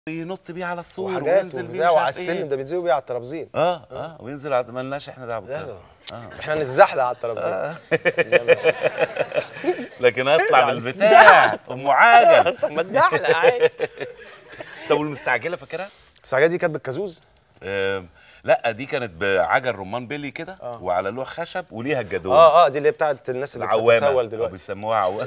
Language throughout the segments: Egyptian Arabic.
ينط بيه على السور وحاجات وينزل بيه وبتاع مش وعلى عارف السلم إيه. ده بيتزوي بيه على الترابزين اه اه وينزل على مالناش احنا دعوه لازم بالكلام. احنا نتزحلق على الترابزين لكن اطلع من البتاع ام عاجل طب ما تزحلق عادي طب والمستعجله فاكرها؟ بس الحاجات دي كانت بالكازوز آم، لا دي كانت بعجل رمان بيلي كده وعلى لوح خشب وليها الجدول اه اه دي اللي هي بتاعت الناس اللي العوامه بتتسول أو دلوقتي بيسموها عوامه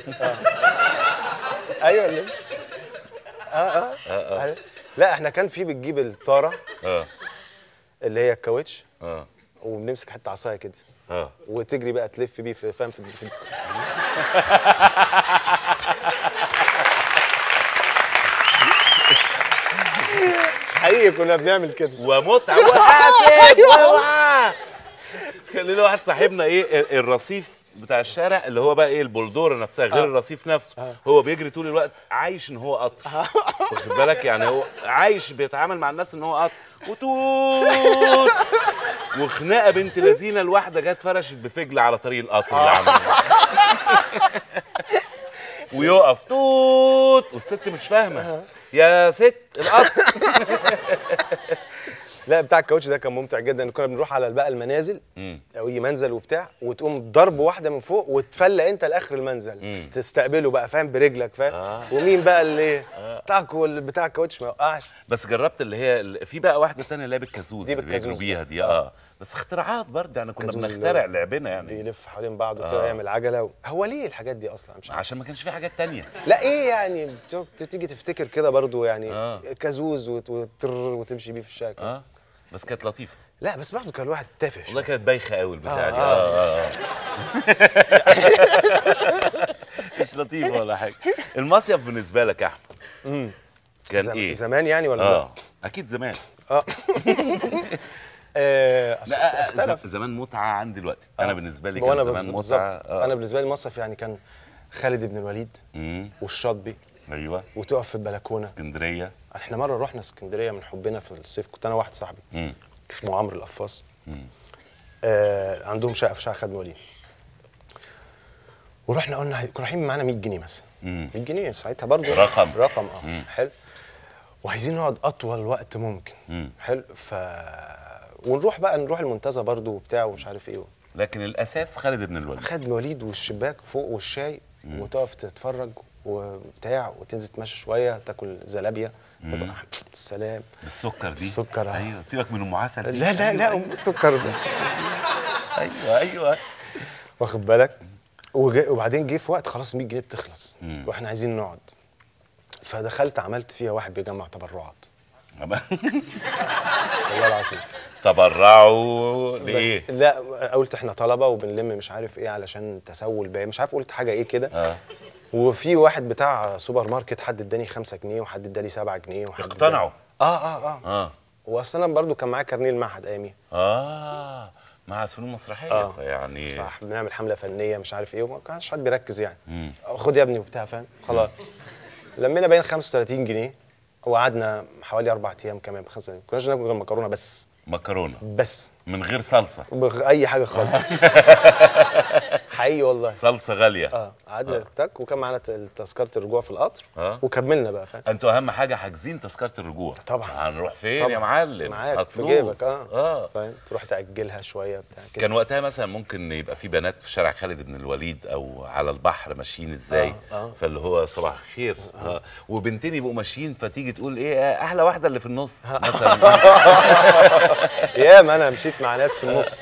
ايوه اللي اه اه, آه. لا احنا كان في بتجيب الطاره اه اللي هي الكاوتش اه وبنمسك حته عصايه كده اه وتجري بقى تلف بيه في فاهم في, في حقيقي كنا بنعمل كده ومتعه وحاسب اوعى كان لنا واحد صاحبنا ايه ال- الرصيف بتاع الشارع اللي هو بقى ايه البلدوره نفسها غير الرصيف نفسه هو بيجري طول الوقت عايش ان هو قطر واخد بالك يعني هو عايش بيتعامل مع الناس ان هو قطر وتوت وخناقه بنت لذينه الواحده جت فرشت بفجل على طريق القطر اللي عمله ويقف توت والست مش فاهمه يا ست القطر لا بتاع الكاوتش ده كان ممتع جدا كنا بنروح على بقى المنازل او اي منزل وبتاع وتقوم ضرب واحده من فوق وتفلق انت لاخر المنزل تستقبله بقى فاهم برجلك فاهم آه. ومين بقى اللي بتاعك بتاع الكاوتش ما يوقعش بس جربت اللي هي ال- في بقى واحده تانية اللي هي بالكازوز دي اللي بيجروا بالكازوز بيها دي اه بس اختراعات برضه يعني كنا كازوز اللي بنخترع هو لعبنا يعني بيلف حوالين بعضه كده يعمل عجله و... هو ليه الحاجات دي اصلا مش عارف عشان ما كانش في حاجات تانية لا ايه يعني بت- تيجي تفتكر كده برضو يعني آه. كازوز وت- وتر وتمشي بيه في الشارع كده. اه بس كانت لطيفه لا بس برضو كان الواحد تافه والله شويه كانت بايخه قوي البتاعه دي آه. اه اه, آه. مش لطيفه ولا حاجه المصيف بالنسبه لك يا احمد كان زم- ايه زمان يعني ولا اه اكيد زمان آه أصل لا آه، اختلف ز- زمان متعه عن دلوقتي انا بالنسبه لي وانا كان بز- زمان متعه بالظبط انا بالنسبه لي المصيف يعني كان خالد بن الوليد امم والشاطبي ايوه وتقف في البلكونه اسكندريه احنا مره رحنا اسكندريه من حبنا في الصيف كنت انا واحد صاحبي امم اسمه عمرو القفاص آه عندهم شقه في شارع خالد بن الوليد ورحنا قلنا هي- كنا رايحين معانا 100 جنيه مثلا مم. 100 جنيه ساعتها برضه رقم. رقم اه حلو وعايزين نقعد اطول وقت ممكن مم. حلو ف ونروح بقى نروح المنتزه برضه وبتاع ومش عارف ايه لكن الاساس خالد بن الوليد خد الوليد والشباك فوق والشاي وتقف تتفرج وبتاع وتنزل تمشي شويه تاكل زلابيا تبقى السلام بالسكر دي بالسكر، آه. ايوه سيبك من ام عسل دي لا لا لا أم سكر بس ايوه ايوه واخد بالك وجا- وبعدين جه في وقت خلاص 100 جنيه بتخلص مم. واحنا عايزين نقعد فدخلت عملت فيها واحد بيجمع تبرعات والله العظيم تبرعوا لايه؟ لا قلت احنا طلبه وبنلم مش عارف ايه علشان تسول باين مش عارف قلت حاجه ايه كده اه وفي واحد بتاع سوبر ماركت حد اداني 5 جنيه وحد اداني 7 جنيه وحد اقتنعوا اه اه اه اه واصل انا برضو كان معايا كارنيه المعهد اياميها اه مع فنون مسرحيه آه. يعني فبنعمل حمله فنيه مش عارف ايه وما كانش حد بيركز يعني مم. خد يا ابني وبتاع فاهم خلاص لمينا باين 35 جنيه وقعدنا حوالي اربع ايام كمان ب 35 كناش ناكل غير مكرونه بس مكرونه بس من غير صلصه بغ... اي حاجه خالص حقيقي والله صلصه غاليه اه قعدنا تك وكان معانا ت- تذكره الرجوع في القطر آه. وكملنا بقى فاهم انتوا اهم حاجه حاجزين تذكره الرجوع طبعا. هنروح فين طبعا. يا معلم معاك في هتفلوس. جيبك اه اه فاهم تروح تاجلها شويه بتاع كده كان وقتها مثلا ممكن يبقى في بنات في شارع خالد بن الوليد او على البحر ماشيين ازاي آه، آه. فاللي هو صباح الخير آه. وبنتين يبقوا ماشيين فتيجي تقول ايه آه، احلى واحده اللي في النص مثلا يا ما انا مشيت مع ناس في النص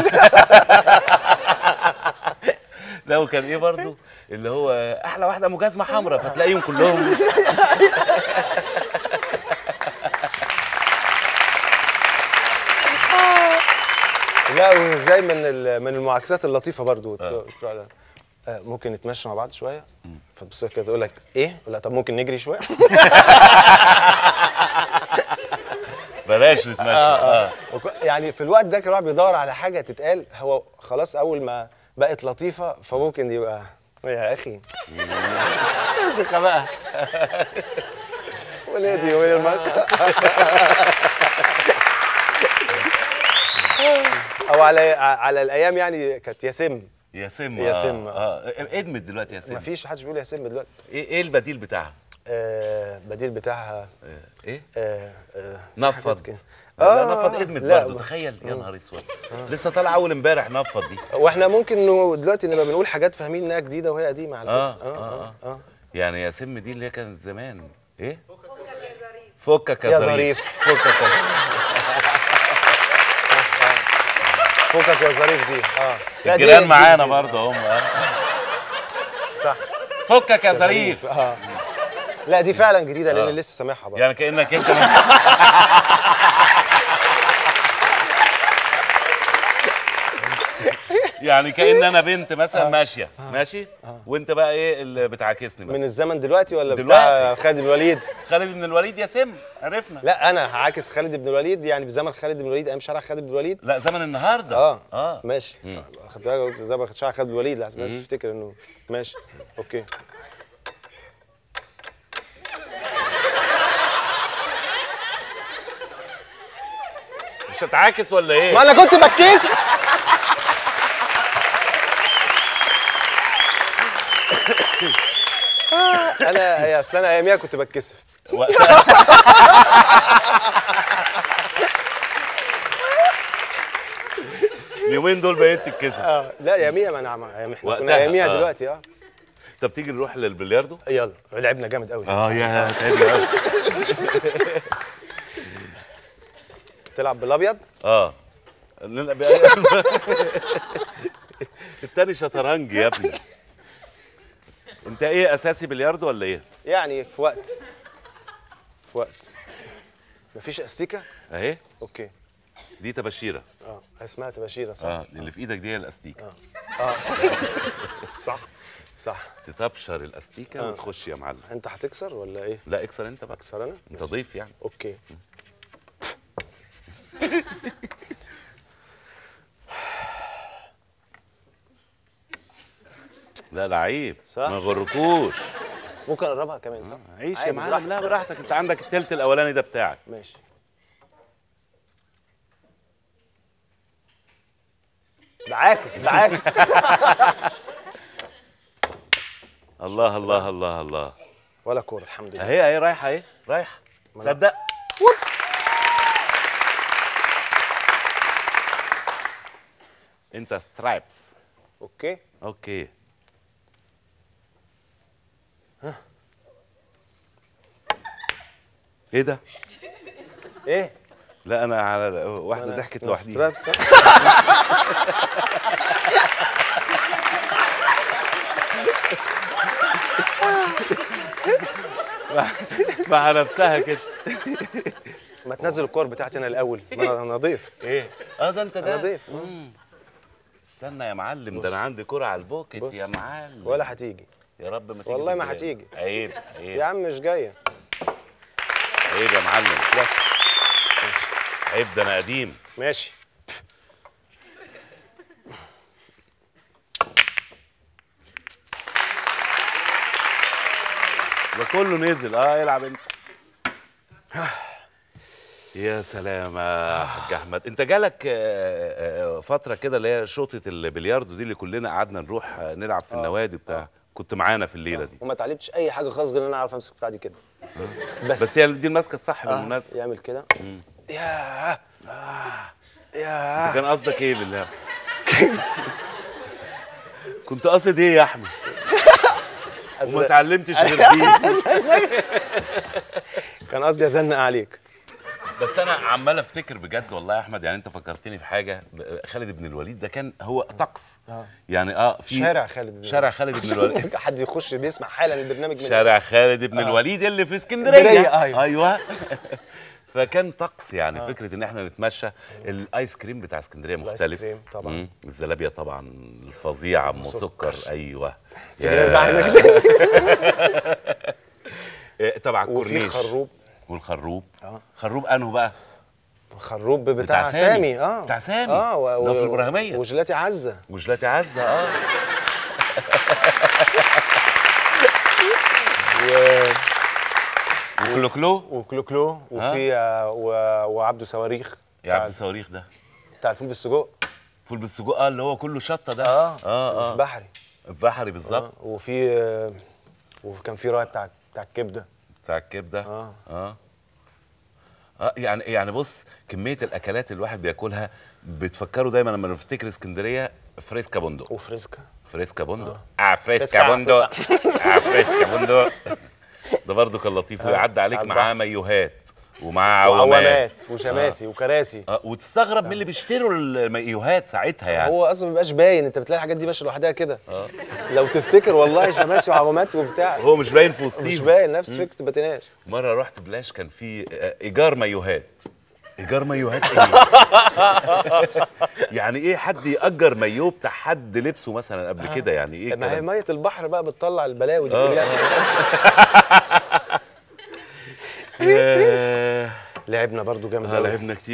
لا وكان ايه برضو اللي هو احلى واحده مجازمه حمراء فتلاقيهم كلهم لا وازاي من ال- من المعاكسات اللطيفه برضو تروح تروح ده. آه، ممكن نتمشى مع بعض شويه فتبص لك كده تقول لك ايه لا طب ممكن نجري شويه بلاش نتمشى آه. وك- يعني في الوقت ده كان الواحد بيدور على حاجه تتقال هو خلاص اول ما بقت لطيفه فممكن يبقى يا اخي يا شيخه بقى ولادي وين المسا او على على الايام يعني كانت ياسم يا سم يا سم، اه, آه. ادمت دلوقتي يا سم مفيش حدش بيقول ياسم دلوقتي ايه ايه البديل بتاعها آه بديل بتاعها ايه آه آه نفض حاجات كده. لا آه، نفض ادمت لا، برضه ب- تخيل يا نهار اسود لسه طالعه اول امبارح نفض دي واحنا ممكن انه دلوقتي نبقى بنقول حاجات فاهمين انها جديده وهي قديمه على آه، فكره آه، اه اه يعني يا سم دي اللي هي كانت زمان ايه فكك يا يا ظريف ظريف. فكك يا فوقك يا ظريف دي اه لا، دي- الجيران دي معانا جديدة. برضه هم آه. صح فكك يا ظريف اه لا دي فعلا جديده آه. لان لسه سامعها بقى يعني كانك انت يعني كان انا بنت مثلا ماشيه ماشي وانت بقى ايه اللي بتعاكسني من مثلا الزمن دلوقتي ولا بتاع دلوقتي. خالد بن الوليد خالد بن الوليد يا سم عرفنا لا انا هعاكس خالد بن الوليد يعني بزمن خالد بن الوليد ايام شارع خالد بن الوليد لا زمن النهارده اه اه ماشي خدت بالك قلت زي ما شارع خالد بن الوليد لحسن الناس تفتكر انه ماشي اوكي مش هتعاكس ولا ايه ما انا كنت بتكسف آه، انا يا اصل انا اياميها كنت بتكسف وقتها اليومين دول بقيت تتكسف اه لا اياميها ما انا ما- احنا وقتها، كنا اياميها آه. دلوقتي اه طب تيجي نروح للبلياردو يلا لعبنا جامد قوي اه يا تعبنا قوي تلعب بالابيض اه نلعب بقى- التاني شطرنج يا ابني انت ايه اساسي بلياردو ولا ايه يعني في وقت في وقت مفيش استيكه اهي اوكي دي تبشيره اه اسمها تباشيره صح اه اللي في ايدك دي هي الاستيكه صح صح تتبشر الاستيكه وتخش يا معلم انت هتكسر ولا ايه لا اكسر انت بقى اكسر انا انت ضيف يعني اوكي لا لعيب صح. ما يغركوش ممكن اقربها كمان صح عيش يا عادي، معلم براحتك. لا براحتك انت عندك التلت الاولاني ده بتاعك ماشي بعاكس بعاكس الله الله الله الله ولا كوره الحمد لله اهي اهي رايحه اهي رايحه صدق وبس انت سترايبس اوكي اوكي ايه ده ايه لا انا على واحده أنا ضحكت س- لوحديها ستراب، صح؟ مع نفسها كده ما تنزل الكور بتاعتي انا الاول ما انا أنا ضيف ايه اه ده انت ده انا ضيف استنى يا معلم ده انا عندي كرة على البوكت بص. يا معلم ولا هتيجي يا رب ما تيجي والله في ما البلاد. هتيجي. عيب يا عيب عم مش جايه عيب يا معلم عيب ده انا قديم ماشي ده كله نزل اه العب انت يا سلام يا حاج احمد انت جالك آه، آه، فتره كده اللي هي شوطه البلياردو دي اللي كلنا قعدنا نروح آه، نلعب في النوادي بتاع كنت معانا في الليله دي وما اتعلمتش اي حاجه خالص غير ان انا اعرف امسك بتاع دي كده بس, بس هي دي الماسكه الصح آه، بالمناسبه يعمل كده ياه ياه كان قصدك ايه بالله كنت قاصد ايه يا احمد وما أزرق. اتعلمتش غير دي كان قصدي ازنق عليك بس انا عمال افتكر بجد والله يا احمد يعني انت فكرتني في حاجه خالد بن الوليد ده كان هو طقس يعني اه في شارع خالد بن شارع خالد بن الوليد حد يخش بيسمع حالا البرنامج من شارع خالد بن الوليد اللي في اسكندريه اسكندرية، أيوة. ايوه فكان طقس يعني فكره ان احنا نتمشى الايس كريم بتاع اسكندريه مختلف كريم طبعاً. مم. الزلابيه طبعا الفظيعه ام سكر ايوه تيجي يا- نرجع هنا كده إيه، تبع وفي الكورنيش خروب والخروب آه. خروب انه بقى خروب بتاع, بتاع سامي. سامي اه بتاع سامي. اه و... اللي هو في الإبراهيمية. وجلاتي عزه وجلاتي عزه اه و... وكلوكلو وكلوكلو وفي آه و... وعبده صواريخ يا عبد الصواريخ ده بتاع الفول بالسجق فول بالسجق اه اللي هو كله شطه ده اه اه وفي اه بحري البحري بالظبط آه. وفي آه وكان في راي بتاع بتاع الكبده بتاع الكبده آه. اه اه يعني يعني بص كميه الاكلات اللي الواحد بياكلها بتفكره دايما لما نفتكر اسكندريه فريسكا بندق وفريسكا فريسكا بندق اه فريسكا فريسكا. بندق اه فريسكا بندق ده برضه كان لطيف ويعدي عليك على معاه مايوهات ومعاه عوامات وعوامات وشماسي وكراسي اه وتستغرب من اللي بيشتروا المايوهات ساعتها يعني هو اصلا ما بيبقاش باين انت بتلاقي الحاجات دي ماشيه لوحدها كده لو تفتكر والله شماسي وعوامات وبتاع هو مش باين في مش وسطيهم باين نفس فكره الباتيناج مره رحت بلاش كان في آه، ايجار مايوهات ايجار مايوهات ايه يعني ايه حد ياجر مايوه بتاع حد لبسه مثلا قبل كده يعني ايه ما هي الكلام ميه البحر بقى بتطلع البلاوي دي آه. كلها آه، لعبنا برضو جامد آه، أوي. لعبنا كتير